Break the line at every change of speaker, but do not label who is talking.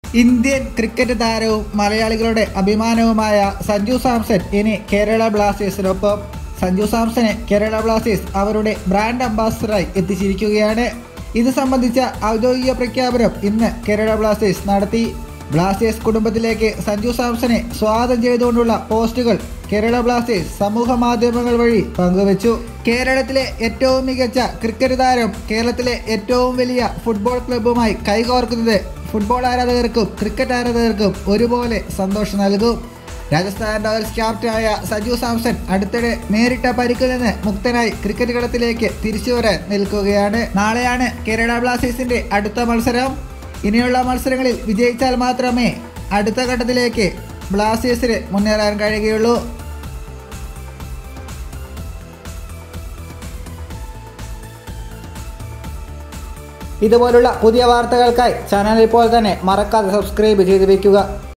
Indian cricket താരവും മലയാളികളുടെ അഭിമാനവുമായ സഞ്ജു സാംസൺ ഇനി കേരള ബ്ലാസ്റ്റേഴ്സിനൊപ്പം സഞ്ജു സാംസനെ കേരള ബ്ലാസ്റ്റേഴ്സ് അവരുടെ ബ്രാൻഡ് അംബാസഡറായി എത്തിച്ചിരിക്കുകയാണ് ഇത് സംബന്ധിച്ച ഔദ്യോഗിക പ്രഖ്യാപനം ഇന്ന് കേരള ബ്ലാസ്റ്റേഴ്സ് നടത്തി ബ്ലാസ്റ്റേഴ്സ് കുടുംബത്തിലേക്ക് സഞ്ജു സാംസനെ സ്വാഗതം ചെയ്തുകൊണ്ടുള്ള പോസ്റ്റുകൾ കേരള ബ്ലാസ്റ്റേഴ്സ് സമൂഹ മാധ്യമങ്ങൾ വഴി പങ്കുവച്ചു കേരളത്തിലെ ഏറ്റവും മികച്ച ക്രിക്കറ്റ് താരം കേരളത്തിലെ ഏറ്റവും വലിയ ഫുട്ബോൾ ക്ലബ്ബുമായി കൈകോർക്കുന്നത് ഫുട്ബോൾ ആരാധകർക്കും ക്രിക്കറ്റ് ആരാധകർക്കും ഒരുപോലെ സന്തോഷം നൽകും രാജസ്ഥാൻ റോയൽസ് ക്യാപ്റ്റനായ സഞ്ജു സാംസൺ അടുത്തിടെ നേരിട്ട പരിക്കിൽ നിന്ന് മുക്തനായി ക്രിക്കറ്റ് കളത്തിലേക്ക് തിരിച്ചു വരാൻ നിൽക്കുകയാണ് നാളെയാണ് കേരള ബ്ലാസ്റ്റേഴ്സിന്റെ അടുത്ത മത്സരം ഇനിയുള്ള മത്സരങ്ങളിൽ വിജയിച്ചാൽ മാത്രമേ അടുത്ത ഘട്ടത്തിലേക്ക് ബ്ലാസ്റ്റേഴ്സിന് മുന്നേറാൻ കഴിയുകയുള്ളൂ ഇതുപോലുള്ള പുതിയ വാർത്തകൾക്കായി ചാനൽ ഇപ്പോൾ തന്നെ മറക്കാതെ സബ്സ്ക്രൈബ് ചെയ്ത് വയ്ക്കുക